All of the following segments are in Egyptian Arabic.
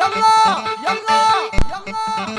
يلا يلا يلا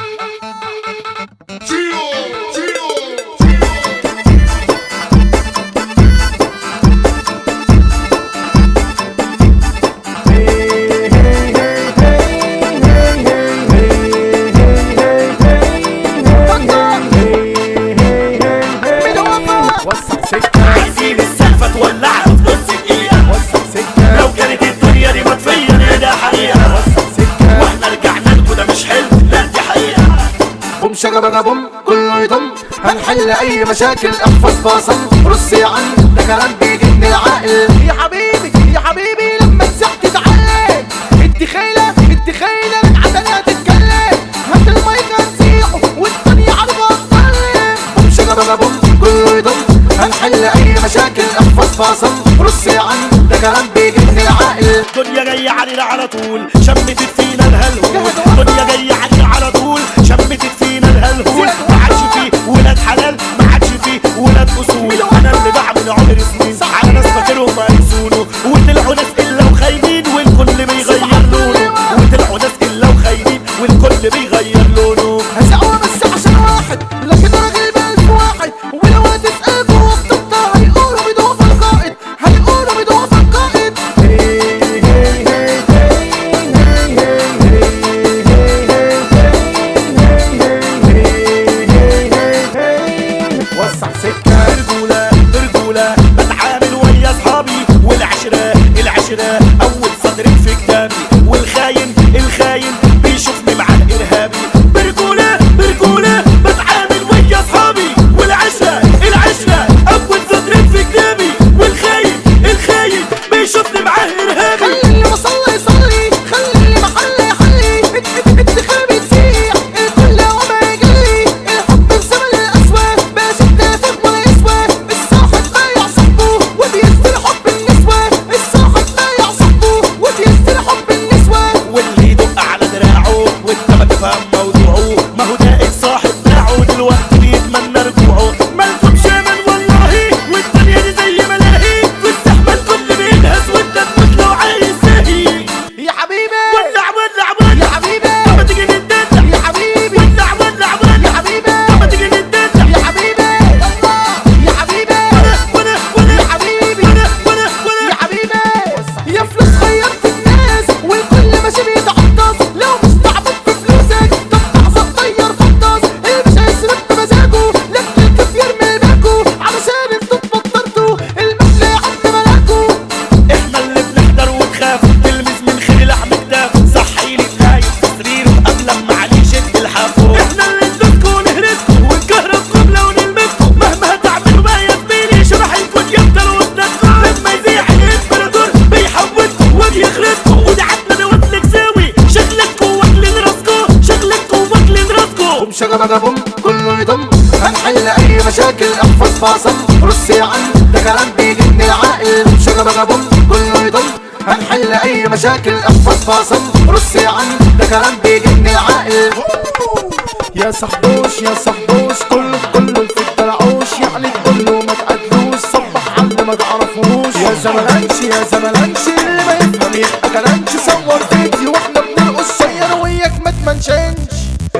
وسع سكة عايزين السقفة تولعها في نص دقيقة وسع سكة لو كانت الدنيا دي مطفية دي ده حقيقة وسع سكة واحنا رجعنا لكم ده مش حلم لا دي حقيقة بوم شجرة بوم كله يضم هنحل اي مشاكل احفظ فاصل رص يا عم ده كلام بيجي من العقل يا حبيبي يا حبيبي لما تزح تتعلم انت خايله انت خايله من عدلها تتكلم هات المايك هنسيحه والدنيا عارفه تتكلم بوم شجرة بوم كله يضم هنحل اي مشاكل احفظ فاصل رص يا عم ده كلام بيجي من العقل الدنيا جاية علينا على طول شمتت فينا الهلهول الدنيا جاية علينا على طول شمتت فينا الهلهول ما عادش فيه ولاد حلال ما عادش فيه ولاد اصول انا اللي بعمل عمر سنين على ناس فاكرهم هيسونوا وطلعوا ناس الا وخايبين والكل بيغير لونه وطلعوا ناس الا وخايبين والكل بيغير لونه هزعوها بس عشان واحد لكن راجل بألف واحد ولو هتسأل جوه الطبطة هيقولوا بيضوف القائد هيقولوا بيضوف القائد وسع سكة برجولة برجولة بتعامل ويا اصحابي والعشرة العشرة اول صدر في كتابي والخاين الخاين بيشوفني مع الارهابي برجولة برجولة بتعامل ويا اصحابي والعشرة العشرة اول صدر في كتابي والخاين الخاين بيشوفني معاه ارهابي خلي اللي مصلي يصلي خلي اللي محل يحلي الدخل بتسيح الكل وما يجلي الحب بزمن الأسود باش التافه ولا يسوى الصاحب بايع صاحبه وبيستر حب النسوة الصاحب بايع صاحبه وبيستر حب النسوة واللي يدق على دراعه وانت ما تفهم موضوعه ما هو ده الصاحب بتاعه دلوقتي بيتمنى رجوعه مالكم شامل والله والدنيا دي زي ملاهي في الزحمه الكل بينهز وانت تموت لو عايز تهي يا حبيبي ولع ولع ولع يا حبيبي طب ما تيجي نتدلع يا حبيبي ولع ولع ولع يا حبيبي طب ما تيجي نتدلع يا حبيبي يلا يا حبيبي وانا وانا وانا يا حبيبي وانا وانا وانا يا حبيبي يا فلوس غيرت الناس والكل ماشي بيتعطس لو مش تعبت في فلوسك طب تعصب طير فطاس اللي مش هيصرف بمزاجه لك الكف يرمي باكو علشان انتوا اتبطرتوا المحلى عند ملاكو احنا اللي بنحضر ونخاف تلمس من خير لحم كتاف صحي لي نايم في سريره قبل ما عليه شد الحافو احنا اللي ندوسكوا ونهرسكوا ونكهربكم لو نلمسكوا مهما هتعملوا بقى يا زميلي شرح الكون يفضل قدامكم لما يزيح الامبراطور بيحولكم وبيخرسكوا ودي عدنا نوصلك ساوي شغلكوا واكلين راسكوا شغلكوا واكلين راسكوا بوم شجرة بوم كله يضم هنحل اي مشاكل احفظ فاصل رص يا عم ده كلام بيجي من العقل بوم شجرة بوم كله يضم هنحل اي مشاكل احفظ فاصل رص يا عم ده كلام بيجي من العقل يا صحبوش يا صحبوش كله كله في الدلعوش يعني كله ما تقدوش صبح عند ما تعرفوش يا زملانشي يا زملانشي اللي ما يفهم يبقى كلامشي صور فيديو واحنا بنرقص شير وياك ما تمنشنش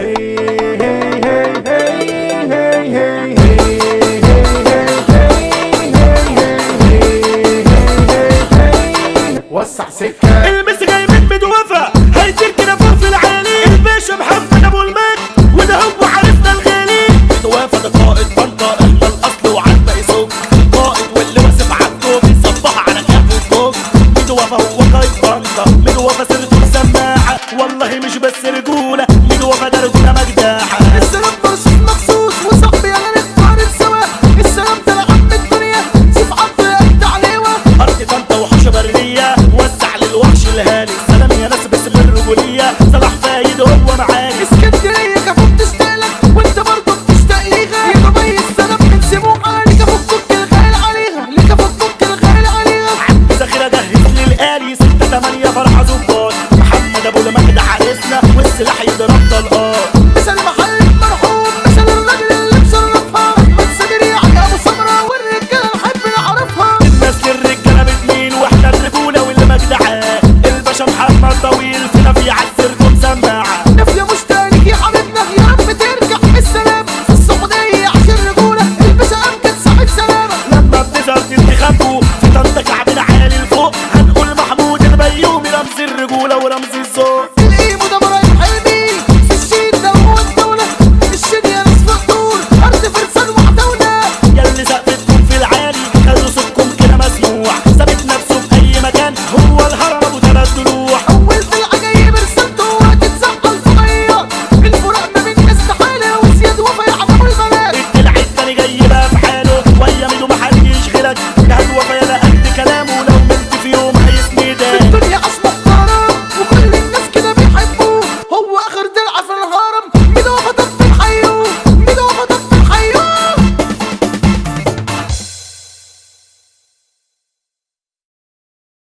وسع سكة المس جاي من مدوفة هيطير كده فوق في العالي الباشا محمد ابو المجد وده هو عرفنا الغالي مدوفة ده قائد طنطا احنا الاصل وعنا يسوق قائد واللي واقف عنده بيصبح على كهف الكوك مدوفة هو قائد طنطا مدوفة سيرته مسماعة والله مش بس رجولة مدوفة ده رجولة مجداحة السلام مرصوص مخصوص وصاحبي انا نتقارن سوا السلام ده لعم الدنيا سيف عبد انت عليوه ارض طنطا وحوش برية وسع للوحش الهالي سلام يا ناس باسم الرجولية صلاح فايد هو معاك اسكندريه كفوك تشتاقلك وانت برضه بتشتاق ليها يا دبي السلام من سموحه ليك افكك الخيل عليها ليك افكك الخيل عليها ذخيرة جهز للآلي ستة تمانية فرحة ظباط محمد أبو المجد حارسنا والسلاح يضرب طلقات مثل محل مرحوم مثل الراجل اللي مشرفها احمد سميري على ابو سمره والرجاله نحب نعرفها الناس للرجالة بتميل واحنا الرجولة والمجدعان الباشا محمد طويل فينا في عز